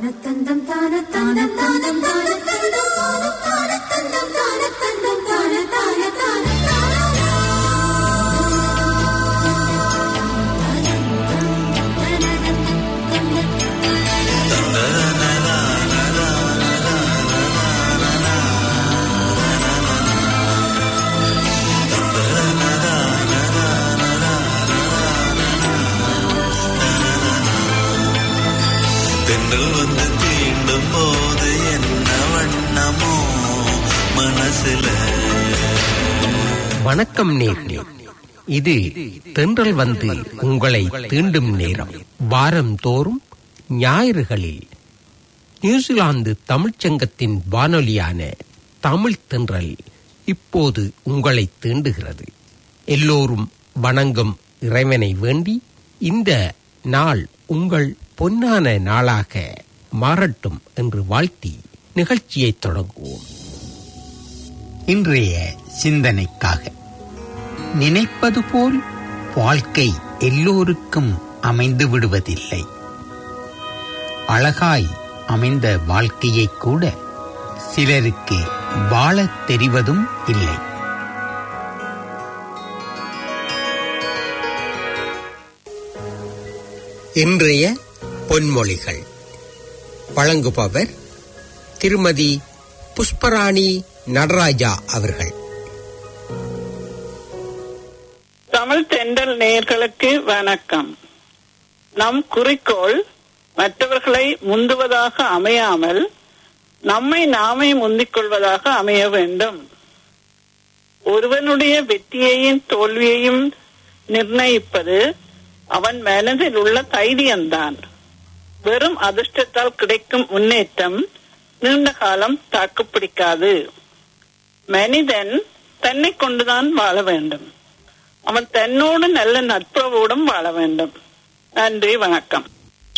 தானத்தந்தம் தானத்தந்தம் தானம் தானத்தந்தம் தானத்தந்தம் தானத்தந்தம் தான தான தான தென்றல் வந்து தீண்டும் போது என்ன வண்ணமோ மனசுல வணக்கம் நேர்களே இது தென்றல் வந்து உங்களை தீண்டும் நேரம் வாரந்தோறும் ஞாயிறுகளில் நியூசிலாந்து தமிழ்ச்சங்கத்தின் வானொலியான தமிழ் தென்றல் இப்போது உங்களை தீண்டுகிறது எல்லோரும் வணங்கும் இறைவனை வேண்டி இந்த நாள் உங்கள் பொன்னான நாளாக மாறட்டும் என்று வாழ்த்தி நிகழ்ச்சியை தொடங்குவோம் இன்றைய சிந்தனைக்காக நினைப்பது போல் வாழ்க்கை எல்லோருக்கும் அமைந்து விடுவதில்லை அழகாய் அமைந்த வாழ்க்கையை கூட சிலருக்கு வாழத் தெரிவதும் இல்லை இன்றைய பொன்மொழிகள் வழங்குபவர் திருமதி புஷ்பராணி நடராஜா அவர்கள் தமிழ் தென்றல் நேயர்களுக்கு வணக்கம் நம் குறிக்கோள் மற்றவர்களை முந்துவதாக அமையாமல் நம்மை நாமே முந்திக் கொள்வதாக அமைய வேண்டும் ஒருவனுடைய வெற்றியையும் தோல்வியையும் நிர்ணயிப்பது அவன் மனதில் உள்ள தைரியம்தான் வெறும் அதிர்ஷ்டத்தால் கிடைக்கும் முன்னேற்றம் நீண்ட காலம் தாக்குப்பிடிக்காது மனிதன் தன்னை கொண்டுதான் வாழ வேண்டும் அவன் தன்னோடு நல்ல நட்புறவோடும் வாழ வேண்டும் நன்றி வணக்கம்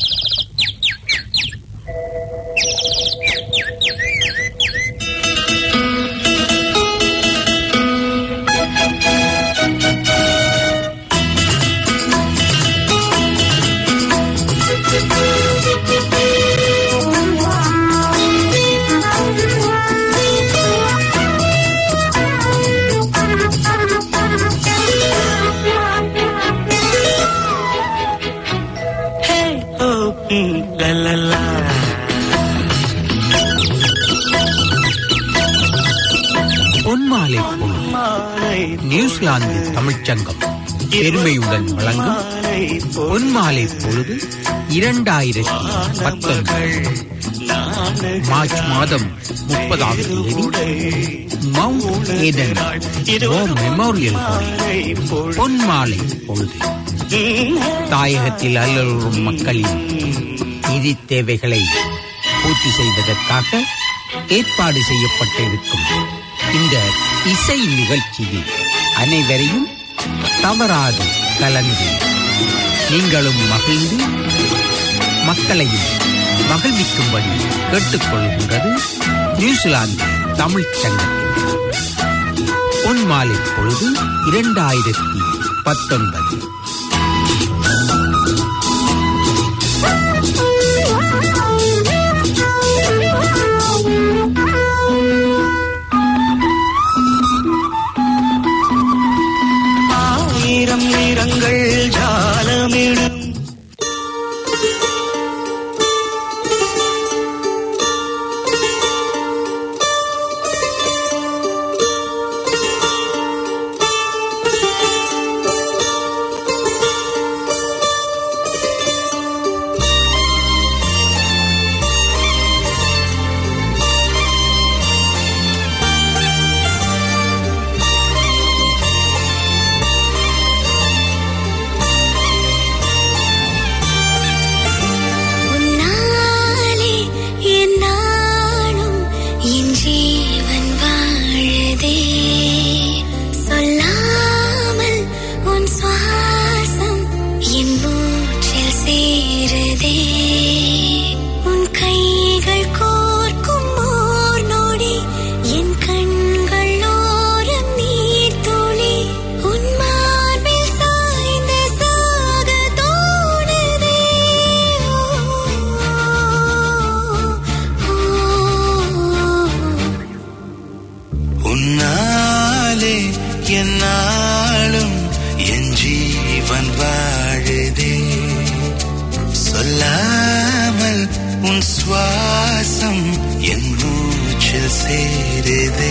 பொன்மாலை பொழுது நியூசிலாந்து தமிழ்ச்சங்கம் பெருமையுடன் வழங்கும் பொன்மாலை பொழுது இரண்டாயிரத்தி பத்தொன்பது மார்ச் மாதம் முப்பதாம் தேதி மவுண்ட் ஏதன் வார் மெமோரியல் ஹாலில் பொன்மாலை பொழுது தாயகத்தில் அல்லலுறும் மக்களின் நிதி தேவைகளை பூர்த்தி செய்வதற்காக ஏற்பாடு செய்யப்பட்டிருக்கும் இந்த இசை நிகழ்ச்சியில் அனைவரையும் தவறாது கலந்து நீங்களும் மகிழ்ந்து மக்களையும் மகிழ்விக்கும்படி கேட்டுக்கொள்கின்றது நியூசிலாந்து தமிழ்ச் சங்கத்தின் பொன்மாலை பொழுது இரண்டாயிரத்தி பத்தொன்பது ஆயிரம் நிறங்கள் ஜாலமிடும் உன் சுவாசம் என் மூச்சில் சேருதே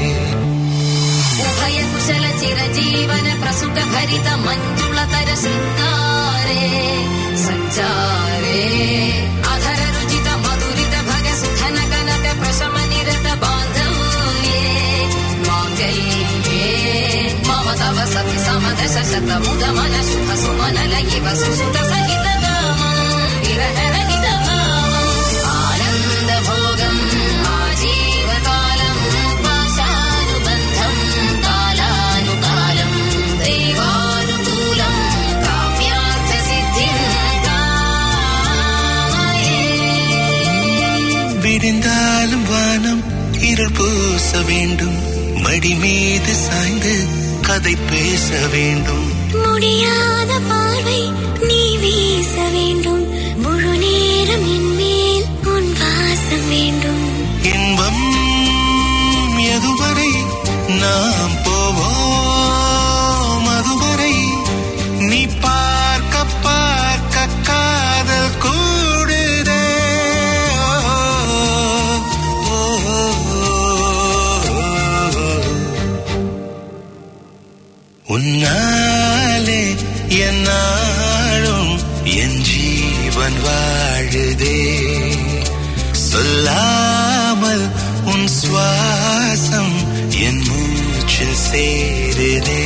उभय कुशल चिरजीवन प्रसुत भरित मञ्जुलतर शृङ्गारे सञ्चारे अधर रुचित मधुरित भग सुधन कनक प्रशम निरत बान्धव्ये माङ्गल्ये मम तव सति समदश शत मुद मन शुभ सुमन लयिव सुसुत सहित विरह रहित आनन्द भोगम् आजीवकालम् पाशानुबन्धम् कालानुकालम् देवानुकूलम् काव्यार्थसिद्धिम् कामये விடிந்தாலும் வானம் இருள் பூச வேண்டும் மடி மீது சாய்ந்து கதை பேச வேண்டும் முடியாத பார்வை நீ வீச வேண்டும் முழு நேரம் என் மேல் உன் வாசம் வேண்டும் இன்பம் எதுவரை நாம் போவோம் அதுவரை நீ பார்க்க பார்க்க காதல் கூடுதே ஓ, ஓ, ஓ. உன்னாலே என்னாலும் என் ஜீவன் வாழுதே சொல்லாமல் உன் சுவாசம் என் மூச்சில் சேருதே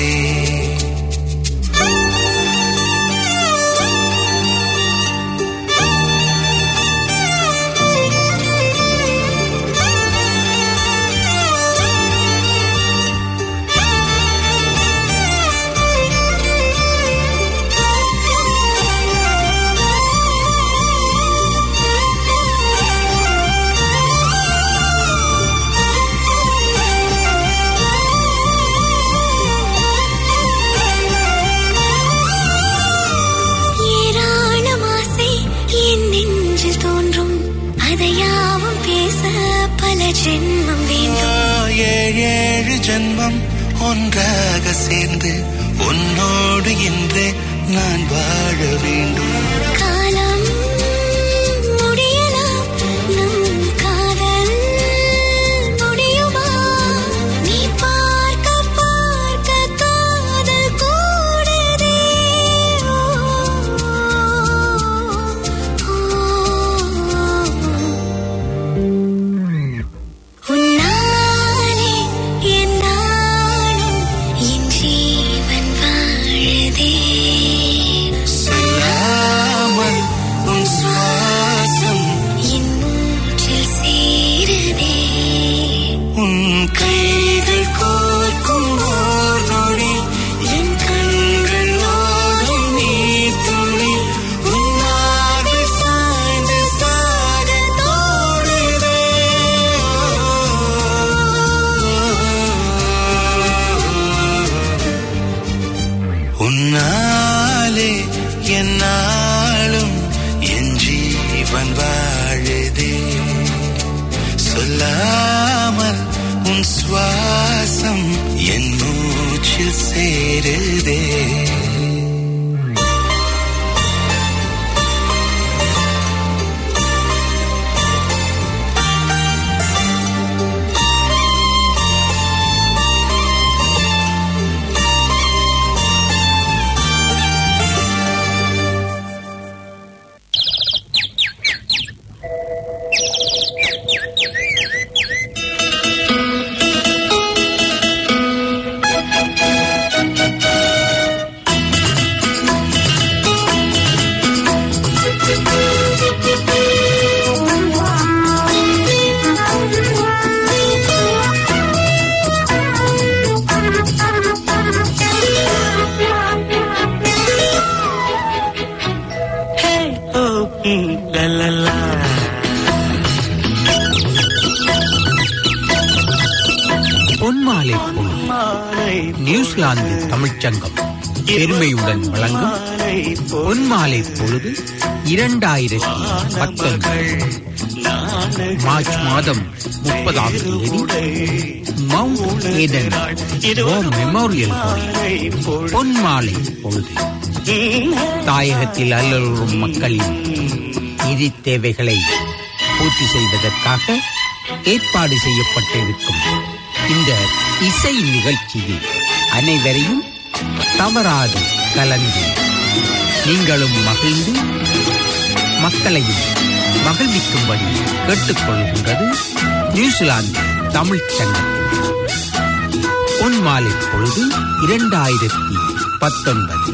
ஏராளம் ஆசை என் நெஞ்சில் தோன்றும் அதையாவும் பேச பல ஜென்மம் வேண்டும் ஏழு ஏழு ஜென்மம் ஒன்றாக சேர்ந்து உன்னோடு இன்று நான் வாழ வேண்டும் காலம் முடியலாம் நம் காதல் முடியுமா நீ பார்க்க பார்க்க காதல் கூடுதே ஓ, ஓ. உன்னாலே என் நாளும் என் ஜீவன் வாழுதே சொல்லாமல் உன் சுவாசம் என் மூச்சில் சேருதே உன் கைகள் கோர்க்கும் ஓர் நொடி என் கண்கள் ஓடும் நீர் துளி உன்னார்வை சாய்ந்து சாக தோடுதே உன்னாலே என்னாலும் என் ஜீவன் வாழுதே சொல்லாமல் உன் சுவாசம் என் மூச்சில் சேருதே பொன்மாலை பொழுது நியூசிலாந்து தமிழ்ச்சங்கம் பெருமையுடன் வழங்கும் பொன்மாலை பொழுது இரண்டாயிரத்தி பத்தொன்பது மார்ச் மாதம் முப்பதாம் தேதி மவுண்ட் ஏதன் வார் மெமோரியல் ஹாலில் பொன்மாலை பொழுது தாயகத்தில் அல்லலுறும் மக்களின் நிதி தேவைகளை பூர்த்தி செய்வதற்காக ஏற்பாடு செய்யப்பட்டிருக்கும் இந்த இசை நிகழ்ச்சியில் அனைவரையும் தவறாது கலந்து நீங்களும் மகிழ்ந்து மக்களையும் மகிழ்விக்கும்படி கேட்டுக்கொள்கின்றது நியூசிலாந்து தமிழ்ச் சங்கம் பொன் மாலை பொழுது இரண்டாயிரத்தி பத்தொன்பது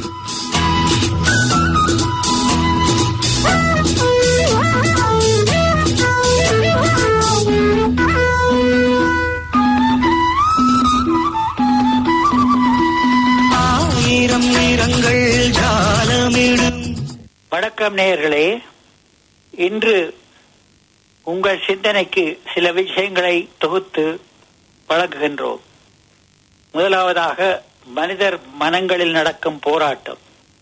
ஆயிரம் நிறங்கள் ஜாலமிடும் வணக்கம் நேயர்களே இன்று உங்கள் சிந்தனைக்கு சில விஷயங்களை தொகுத்து வழங்குகின்றோம் முதலாவதாக மனிதர் மனங்களில் நடக்கும் போராட்டம்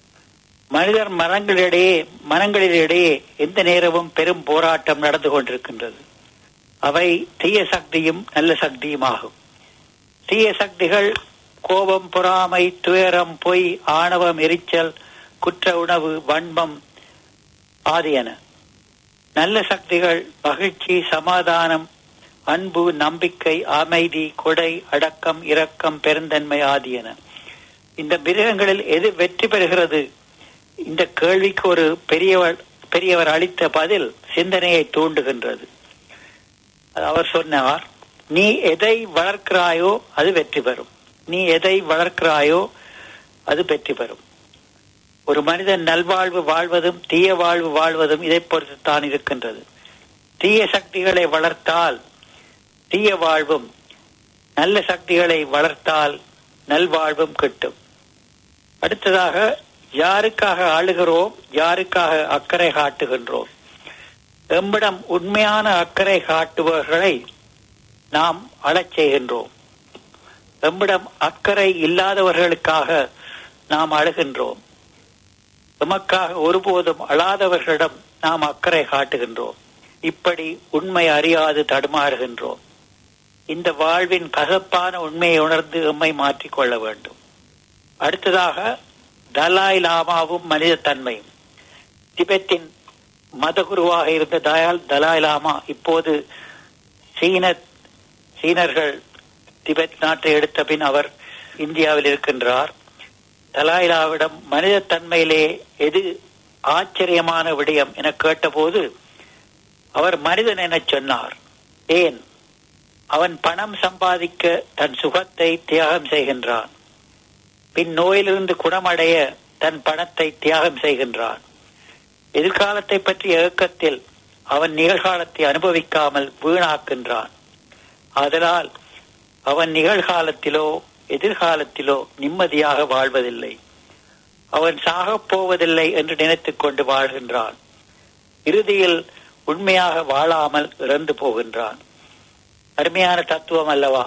மனிதர் மனங்களிடையே மனங்களிடையே எந்த நேரமும் பெரும் போராட்டம் நடந்து கொண்டிருக்கின்றது அவை தீய சக்தியும் நல்ல சக்தியும் ஆகும் தீய சக்திகள் கோபம் பொறாமை துயரம் பொய் ஆணவம் எரிச்சல் குற்ற உணவு வன்மம் ஆதியன நல்ல சக்திகள் மகிழ்ச்சி சமாதானம் அன்பு நம்பிக்கை அமைதி கொடை அடக்கம் இரக்கம் பெருந்தன்மை ஆதியன இந்த மிருகங்களில் எது வெற்றி பெறுகிறது இந்த கேள்விக்கு ஒரு பெரியவர் பெரியவர் அளித்த பதில் சிந்தனையை தூண்டுகின்றது அவர் சொன்னார் நீ எதை வளர்க்கிறாயோ அது வெற்றி பெறும் நீ எதை வளர்க்கிறாயோ அது வெற்றி பெறும் ஒரு மனிதன் நல்வாழ்வு வாழ்வதும் தீய வாழ்வு வாழ்வதும் இதை பொறுத்து தான் இருக்கின்றது தீய சக்திகளை வளர்த்தால் தீய வாழ்வும் நல்ல சக்திகளை வளர்த்தால் நல்வாழ்வும் கிட்டும் அடுத்ததாக யாருக்காக ஆளுகிறோம் யாருக்காக அக்கறை காட்டுகின்றோம் எம்மிடம் உண்மையான அக்கறை காட்டுபவர்களை நாம் அழச் செய்கின்றோம் எம்மிடம் அக்கறை இல்லாதவர்களுக்காக நாம் அழுகின்றோம் எமக்காக ஒருபோதும் அழாதவர்களிடம் நாம் அக்கறை காட்டுகின்றோம் இப்படி உண்மை அறியாது தடுமாறுகின்றோம் இந்த வாழ்வின் கசப்பான உண்மையை உணர்ந்து எம்மை மாற்றிக்கொள்ள வேண்டும் அடுத்ததாக தலாய் லாமாவும் மனித தன்மையும் திபெத்தின் மதகுருவாக இருந்த தயால் தலாய் லாமா இப்போது சீன சீனர்கள் திபெத் நாட்டை எடுத்த பின் அவர் இந்தியாவில் இருக்கின்றார் தலாயிலாவிடம் மனித தன்மையிலே எது ஆச்சரியமான விடயம் என கேட்டபோது அவர் மனிதன் என சொன்னார் ஏன் அவன் பணம் சம்பாதிக்க தன் சுகத்தை தியாகம் செய்கின்றான் பின் நோயிலிருந்து குணமடைய தன் பணத்தை தியாகம் செய்கின்றான் எதிர்காலத்தை பற்றிய ஏக்கத்தில் அவன் நிகழ்காலத்தை அனுபவிக்காமல் வீணாக்கின்றான் அதனால் அவன் நிகழ்காலத்திலோ எதிர்காலத்திலோ நிம்மதியாக வாழ்வதில்லை அவன் சாகப் போவதில்லை என்று நினைத்துக் கொண்டு வாழ்கின்றான் இறுதியில் உண்மையாக வாழாமல் இறந்து போகின்றான் அருமையான தத்துவம் அல்லவா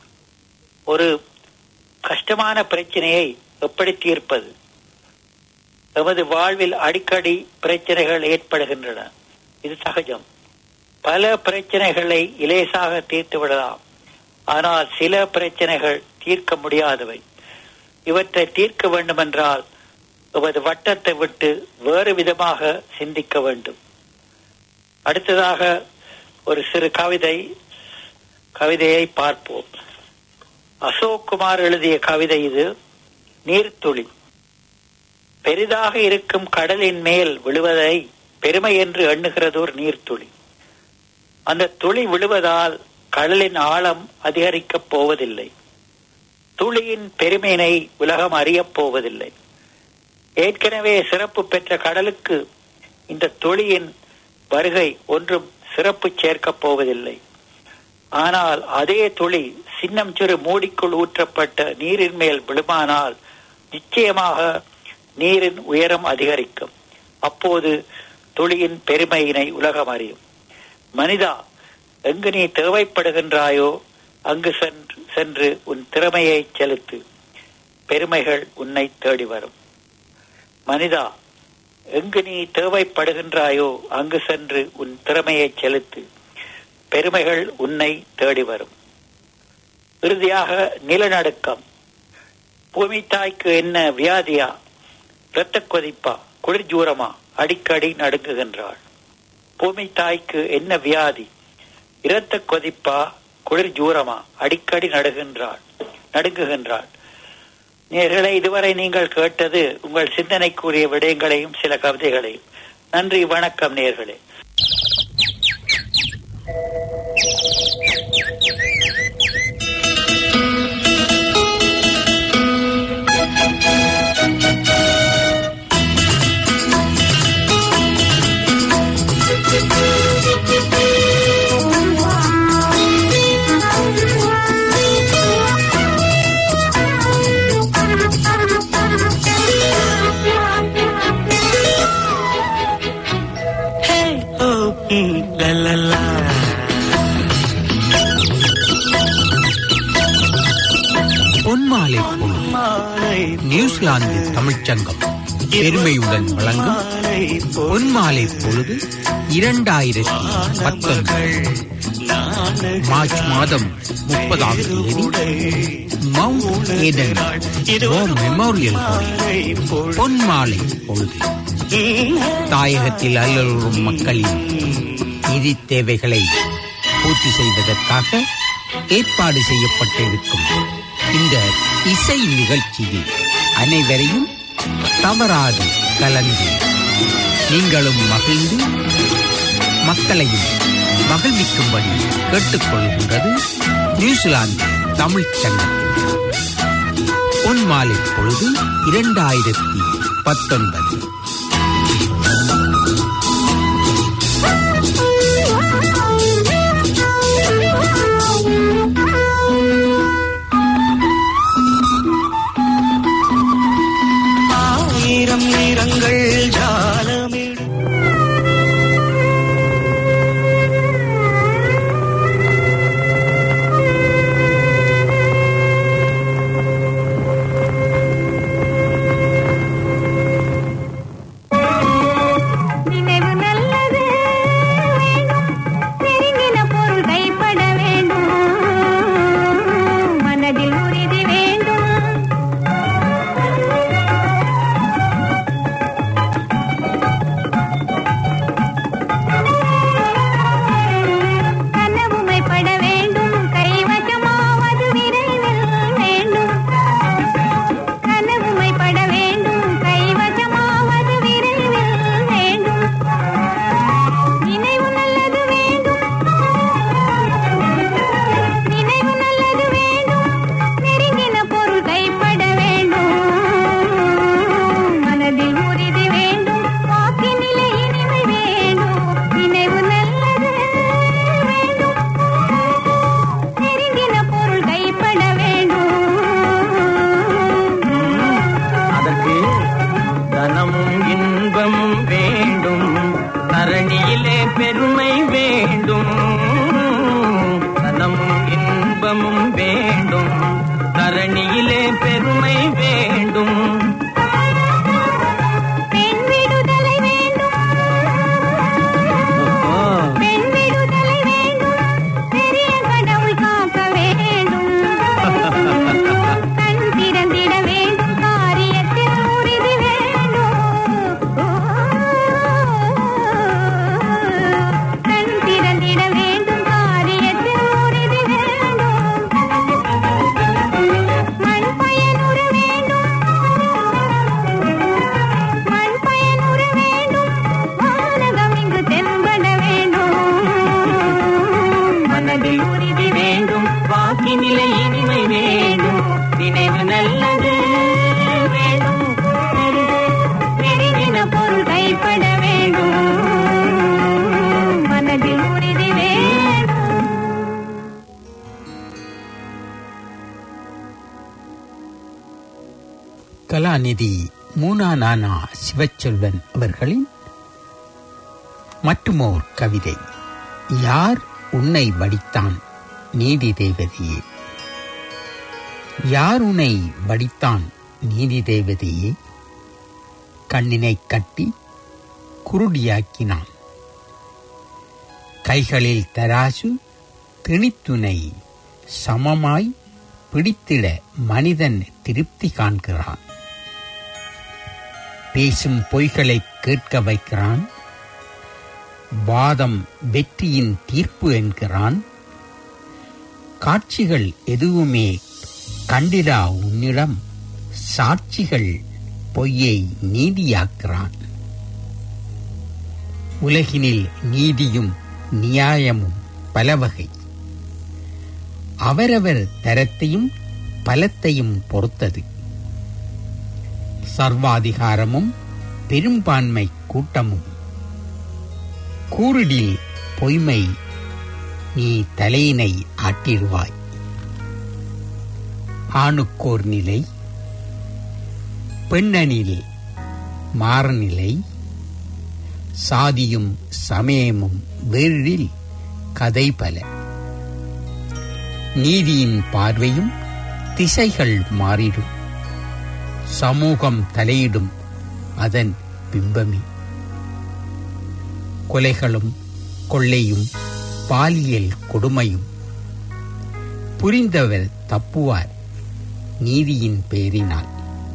ஒரு கஷ்டமான பிரச்சனையை எப்படி தீர்ப்பது எமது வாழ்வில் அடிக்கடி பிரச்சனைகள் ஏற்படுகின்றன இது சகஜம் பல பிரச்சனைகளை இலேசாக தீர்த்து விடலாம் ஆனால் சில பிரச்சனைகள் தீர்க்க முடியாதவை இவற்றை தீர்க்க வேண்டுமென்றால் எமது வட்டத்தை விட்டு வேறு விதமாக சிந்திக்க வேண்டும் அடுத்ததாக ஒரு சிறு கவிதை கவிதையை பார்ப்போம் அசோக் குமார் எழுதிய கவிதை இது நீர்த்துளி பெரிதாக இருக்கும் கடலின் மேல் விழுவதை பெருமை என்று எண்ணுகிறதோர் நீர்த்துளி அந்த துளி விழுவதால் கடலின் ஆழம் அதிகரிக்கப் போவதில்லை துளியின் பெருமையினை உலகம் அறியப் போவதில்லை ஏற்கனவே சிறப்பு பெற்ற கடலுக்கு இந்த துளியின் வருகை ஒன்றும் சிறப்பு சேர்க்கப் போவதில்லை ஆனால் அதே துளி சின்னம் சிறு மூடிக்குள் ஊற்றப்பட்ட நீரின் மேல் விழுமானால் நிச்சயமாக நீரின் உயரம் அதிகரிக்கும் அப்போது துளியின் பெருமையினை உலகம் அறியும் மனிதா எங்கு நீ தேவைப்படுகின்றாயோ அங்கு சென்று சென்று உன் திறமையை செலுத்து பெருமைகள் உன்னை தேடி வரும் மனிதா எங்கு நீ தேவைப்படுகின்றாயோ அங்கு சென்று உன் திறமையை செலுத்து பெருமைகள் உன்னை தேடி வரும் இறுதியாக நிலநடுக்கம் பூமி தாய்க்கு என்ன வியாதியா இரத்த கொதிப்பா குளிர்ஜூரமா அடிக்கடி நடுங்குகின்றாள் பூமி தாய்க்கு என்ன வியாதி இரத்த கொதிப்பா குளிர் ஜூரமா அடிக்கடி நடுகின்றாள் நடுங்குகின்றாள் நேர்களை இதுவரை நீங்கள் கேட்டது உங்கள் சிந்தனைக்குரிய விடயங்களையும் சில கவிதைகளையும் நன்றி வணக்கம் நேர்களே Oh, mm, la la la. பொன்மாலை பொழுது மாலை நியூசிலாந்து தமிழ்ச்சங்கம் பெருமையுடன் வழங்கும் மாலை பொன்மாலை பொழுது இரண்டாயிரத்தி பத்தொன்பது மார்ச் மாதம் முப்பதாம் தேதி மவுண்ட் ஏடன் வார் மெமோரியல் ஹாலில் பொன்மாலை பொழுது தாயகத்தில் அல்லலுறும் மக்களின் நிதி தேவைகளை பூர்த்தி செய்வதற்காக ஏற்பாடு செய்யப்பட்டிருக்கும் இந்த இசை நிகழ்ச்சியில் அனைவரையும் தவறாது கலந்து நீங்களும் மகிழ்ந்து மக்களையும் மகிழ்விக்கும்படி கேட்டுக்கொள்கின்றது நியூசிலாந்து தமிழ்ச் சங்கம் பொன்மாலை பொழுது இரண்டாயிரத்தி பத்தொன்பது ஆயிரம் நிறங்கள் ஜாலமிடும் நினைவு நல்லது வேண்டும் நெருங்கின பொருள் கைப்பட வேண்டும் மனதில் உறுதி வேண்டும் கனவுமைப்பட வேண்டும் கைவசமாவது விரைவில் வேண்டும் கனவுமைப்பட வேண்டும் கைவசமாவது விரைவில் வேண்டும் நினைவு நல்லது வேண்டும் நினைவு நல்லது வேண்டும் நெருங்கின பொருள் கைப்பட வேண்டும் மனதில் உறுதி வேண்டும் வாக்கினிலே இனிமை வேண்டும் நினைவு நல்லது வேண்டும் நெருங்கின பொருள் கைப்பட வேண்டும் அதற்கு தனமும் இன்பமும் வேண்டும் தரணியிலே பெருமை வேண்டும் தனமும் இன்பமும் வேண்டும் தரணியிலே பெருமை வேண்டும் பெண் விடுதலை வேண்டும் பெண் விடுதலை வேண்டும் பெரிய கடவுள் காக்க வேண்டும் கண் திறந்திட வேண்டும் காரியத்தில் உறுதி வேண்டும் கண் திறந்திட வேண்டும் காரியத்தில் உறுதி வேண்டும் மண் பயனுற வேண்டும் மண் பயனுற வேண்டும் வானகம் இங்கு தென்பட வேண்டும் மனதில் உறுதி வேண்டும் வாக்கினிலை இனிமை வேண்டும் நினைவு நல்லது வேண்டும் நெருங்கின பொருள் கைப்பட வேண்டும் மனதில் உறுதி வேண்டும் கலாநிதி மூனா நானா சிவச்செல்வன் அவர்களின் மற்றுமோர் கவிதை யார் உன்னை வடித்தான் நீதி தேவதையே யார் உன்னை வடித்தான் நீதி தேவதையே கண்ணினை கட்டி குருடியாக்கினான் கைகளில் தராசு திணித்துனை சமமாய் பிடித்திட மனிதன் திருப்தி காண்கிறான் பேசும் பொய்களை கேட்க வைக்கிறான் வாதம் வெற்றியின் தீர்ப்பு என்கிறான் காட்சிகள் எதுவுமே கண்டிடா உன்னிடம் சாட்சிகள் பொய்யை நீதியாக்குறான் உலகினில் நீதியும் நியாயமும் பல வகை அவரவர் தரத்தையும் பலத்தையும் பொறுத்தது சர்வாதிகாரமும் பெரும்பான்மை கூட்டமும் கூறிடில் பொய்மை நீ தலையினை ஆட்டிடுவாய் ஆணுக்கோர் நிலை பெண்ணனில் மாறநிலை சாதியும் சமயமும் வேறில் கதை பல நீதியின் பார்வையும் திசைகள் மாறிடும் சமூகம் தலையிடும் அதன் பிம்பமே கொலைகளும் கொள்ளையும் பாலியல் கொடுமையும் புரிந்தவர் தப்புவார் நீதியின் பேரினால்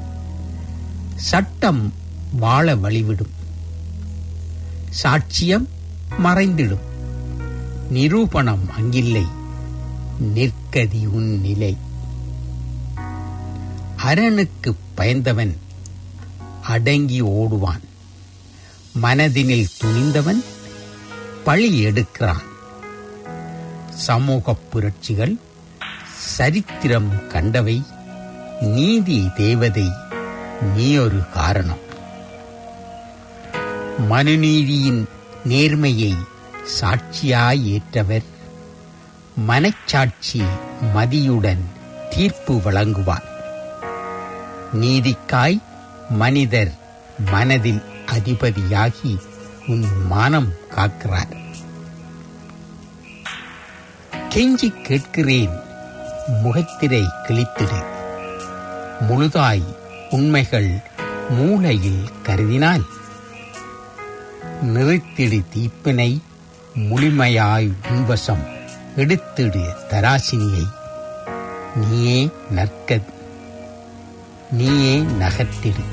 சட்டம் வாழ வழிவிடும் சாட்சியம் மறைந்திடும் நிரூபணம் அங்கில்லை நிற்கதி உன் நிலை அரணுக்கு பயந்தவன் அடங்கி ஓடுவான் மனதினில் துணிந்தவன் பழி எடுக்கிறான் சமூக புரட்சிகள் சரித்திரம் கண்டவை நீதி தேவதை நீ ஒரு காரணம் மனுநீதியின் நேர்மையை சாட்சியாய் ஏற்றவர் மனச்சாட்சி மதியுடன் தீர்ப்பு வழங்குவார் நீதிக்காய் மனிதர் மனதில் அதிபதியாகி உன் மானம் காக்கிறார் கெஞ்சி கேட்கிறேன் முகத்திரை கிழித்திடு முழுதாய் உண்மைகள் மூளையில் கருதினால் நிறுத்திடு தீப்பினை முழுமையாய் உன்வசம் எடுத்திடு தராசினியை நீயே நற்க நீயே நகர்த்திடு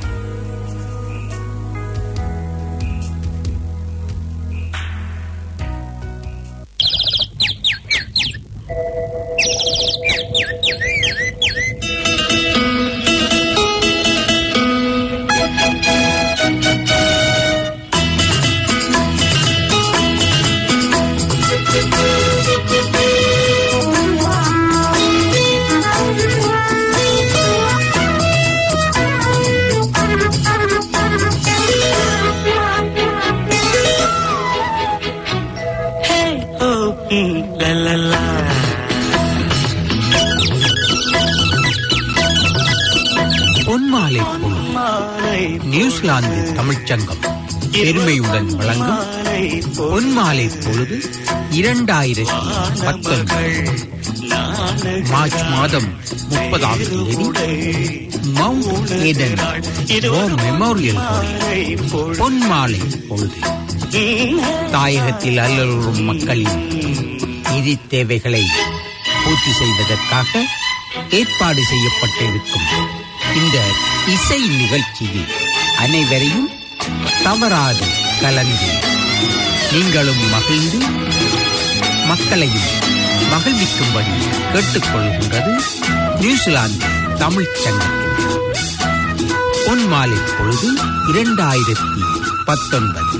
பொன்மாலை பொழுது நியூசிலாந்து தமிழ்ச்சங்கம் பெருமையுடன் வழங்கும் பொன்மாலை பொழுது இரண்டாயிரத்தி பத்தொன்பது மார்ச் மாதம் முப்பதாம் தேதி மவுண்ட் ஏடன் வார் மெமோரியல் ஹாலில் பொன்மாலை பொழுது தாயகத்தில் அல்லலுறும் மக்களின் நிதி தேவைகளை பூர்த்தி செய்வதற்காக ஏற்பாடு செய்யப்பட்டிருக்கும் இந்த இசை நிகழ்ச்சியில் அனைவரையும் தவறாது கலந்து நீங்களும் மகிழ்ந்து மக்களையும் மகிழ்விக்கும்படி கேட்டுக்கொள்கின்றது நியூசிலாந்து தமிழ்ச் சங்கம் பொன்மாலை பொழுது இரண்டாயிரத்தி பத்தொன்பது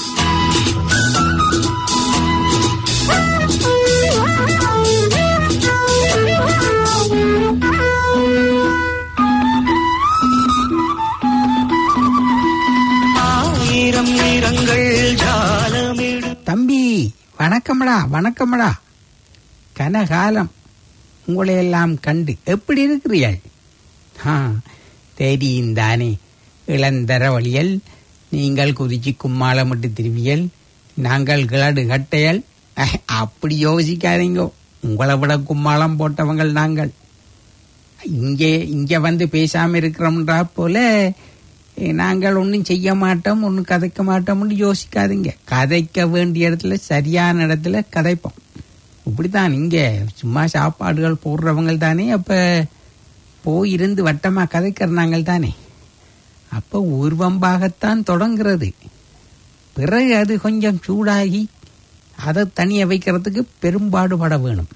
ஆயிரம் நிறங்கள் ஜாலமிடு தம்பி வணக்கம்டா வணக்கம்டா கனகாலம் உங்களை எல்லாம் கண்டு எப்படி இருக்கிறீர்கள் ஆ தெரியும் தானே இளந்தர வழியல் நீங்கள் குறிச்சி கும்மாளமிட்டு திருவியல் நாங்கள் கிளடு கட்டையல் அஹ், அப்படி யோசிக்காதீங்க உங்களை விட கும்மாளம் போட்டவங்கள் நாங்கள் இங்கே இங்கே வந்து பேசாம இருக்கிறோம்ன்றா போல eh, நாங்கள் ஒன்றும் செய்ய மாட்டோம் ஒன்றும் கதைக்க மாட்டோம்னு யோசிக்காதீங்க கதைக்க வேண்டிய இடத்துல சரியான இடத்துல கதைப்போம் இப்படித்தான் இங்க சும்மா சாப்பாடுகள் போடுறவங்க தானே அப்ப போய் இருந்து வட்டமா கதைக்கிற நாங்கள் தானே அப்ப ஊர்வம்பாகத்தான் தொடங்குறது பிறகு அது கொஞ்சம் சூடாகி அதை தனியாக வைக்கிறதுக்கு பெரும்பாடுபட வேணும்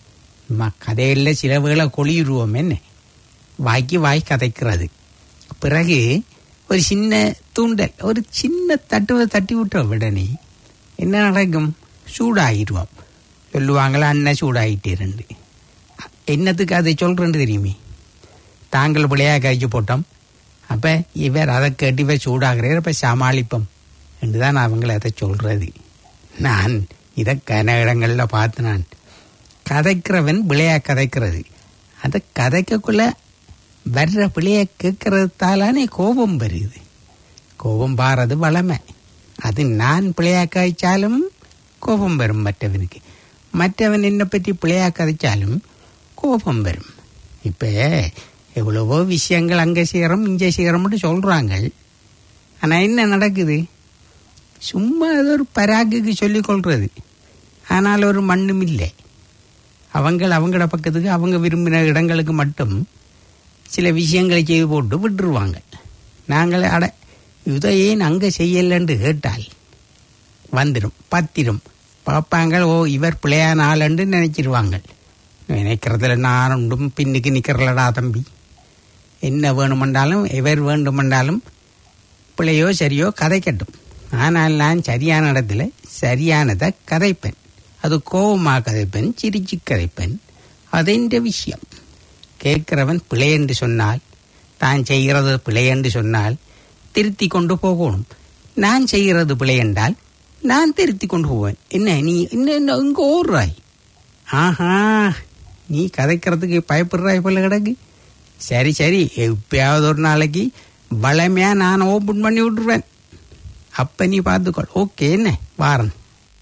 ம- கதையில் சில வேளை கொளியுருவோம் என்ன வாய்க்கு வாய் கதைக்கிறது பிறகு ஒரு சின்ன தூண்டல் ஒரு சின்ன தட்டுவை தட்டி விட்ட உடனே என்ன நடக்கும் சூடாகிடுவோம் சொல்லுவாங்களா அண்ணன் சூடாகிட்டேருந்து என்னத்துக்கு அதை சொல்கிறேன்னு தெரியுமே தாங்கள் பிள்ளையா கழிச்சு போட்டோம் அப்போ இவர் அதை கேட்டு இவர் சூடாகிறார் அப்போ சமாளிப்போம் என்று தான் அவங்கள அதை சொல்கிறது நான் இதை கன இடங்களில் பார்த்து நான் கதைக்கிறவன் பிள்ளையா கதைக்கிறது அதை கதைக்கக்குள்ள வர்ற பிள்ளைய கேட்கறதாலானே கோபம் வருது கோபம் பாறது வளமை அது நான் பிள்ளையா கதைச்சாலும் கோபம் வரும் மற்றவனுக்கு மற்றவன் என்னை பற்றி பிள்ளையா கதைச்சாலும் கோபம் வரும் இப்போ எவ்வளவோ விஷயங்கள் அங்கே செய்கிறோம் இங்கே செய்கிறோம்னு சொல்கிறாங்க ஆனால் என்ன நடக்குது சும்மா ஏதோ ஒரு பராக்குக்கு சொல்லிக் கொள்றது ஆனால் ஒரு மண்ணும் இல்லை அவங்க அவங்கள பக்கத்துக்கு அவங்க விரும்பின இடங்களுக்கு மட்டும் சில விஷயங்களை செய்து போட்டு விட்டுருவாங்க நாங்கள் அட இதை ஏன் அங்கே செய்யலைன்னு கேட்டால் வந்துடும் பத்திரும் பார்ப்பாங்க ஓ இவர் பிள்ளையான ஆளுன்னு நினைச்சிருவாங்க நினைக்கிறதுல நான் உண்டும் பின்னுக்கு நிற்கிறலடா தம்பி என்ன வேணுமென்றாலும் எவர் வேண்டுமென்றாலும் பிள்ளையோ சரியோ கதைக்கட்டும் ஆனால் நான் சரியான இடத்துல சரியானதை கதைப்பேன் அது கோபமாக கதைப்பேன் சிரிச்சு கதைப்பேன் அது இந்த விஷயம் கேட்கிறவன் பிழை என்று சொன்னால் தான் செய்கிறது பிழை என்று சொன்னால் திருத்தி கொண்டு போகணும் நான் செய்கிறது பிழை என்றால் நான் திருத்தி கொண்டு போவேன் என்ன நீ என்ன என்ன இங்கே ஓடுறாய் ஆஹா நீ கதைக்கிறதுக்கு பயப்படுறாய் போல கிடக்கு சரி சரி எப்பயாவது ஒரு நாளைக்கு பலமையா நான் ஓப்பன் பண்ணி விட்டுருவேன் அப்ப நீ பார்த்துக்கொள் ஓகே என்ன வாரன்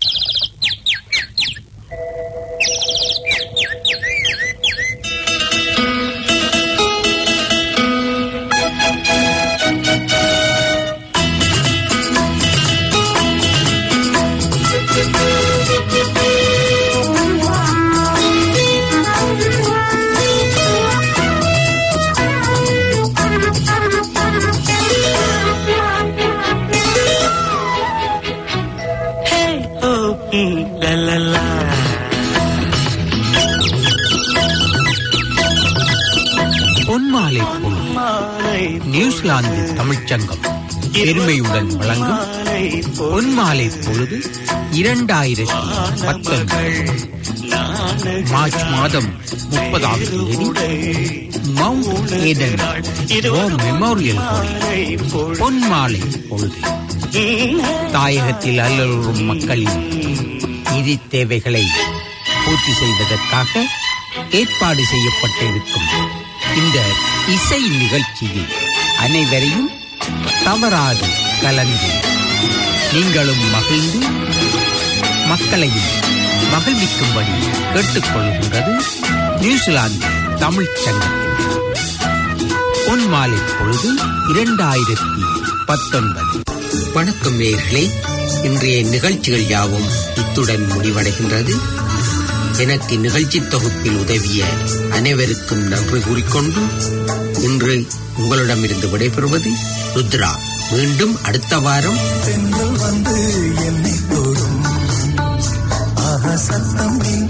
Oh, mm, la la la. பொன்மாலை பொழுது மாலை நியூசிலாந்து தமிழ்ச்சங்கம் பெருமையுடன் வழங்கும் மாலை பொன்மாலை பொழுது இரண்டாயிரத்தி பத்தொன்பது மார்ச் மாதம் முப்பதாம் தேதி மவுண்ட் ஏடன் வார் மெமோரியல் ஹாலில் பொன்மாலை பொழுது தாயகத்தில் அல்லலுறும் மக்களின் நிதி தேவைகளை பூர்த்தி செய்வதற்காக ஏற்பாடு செய்யப்பட்டிருக்கும் இந்த இசை நிகழ்ச்சியில் அனைவரையும் தவறாது கலந்து நீங்களும் மகிழ்ந்து மக்களையும் மகிழ்விக்கும்படி கேட்டுக்கொள்கின்றது நியூசிலாந்து தமிழ்ச் சங்கம் பொன் மாலை பொழுது இரண்டாயிரத்தி பத்தொன்பது வணக்கம் நேயர்களே இன்றைய நிகழ்ச்சிகள் யாவும் இத்துடன் முடிவடைகின்றது எனக்கு நிகழ்ச்சி தொகுப்பில் உதவிய அனைவருக்கும் நன்றி கூறிக்கொண்டு இன்று உங்களிடமிருந்து விடைபெறுவது ருத்ரா மீண்டும் அடுத்த வாரம் தென்றல் வந்து என்னை தொடும் ஆஹா சத்தம் இங்கு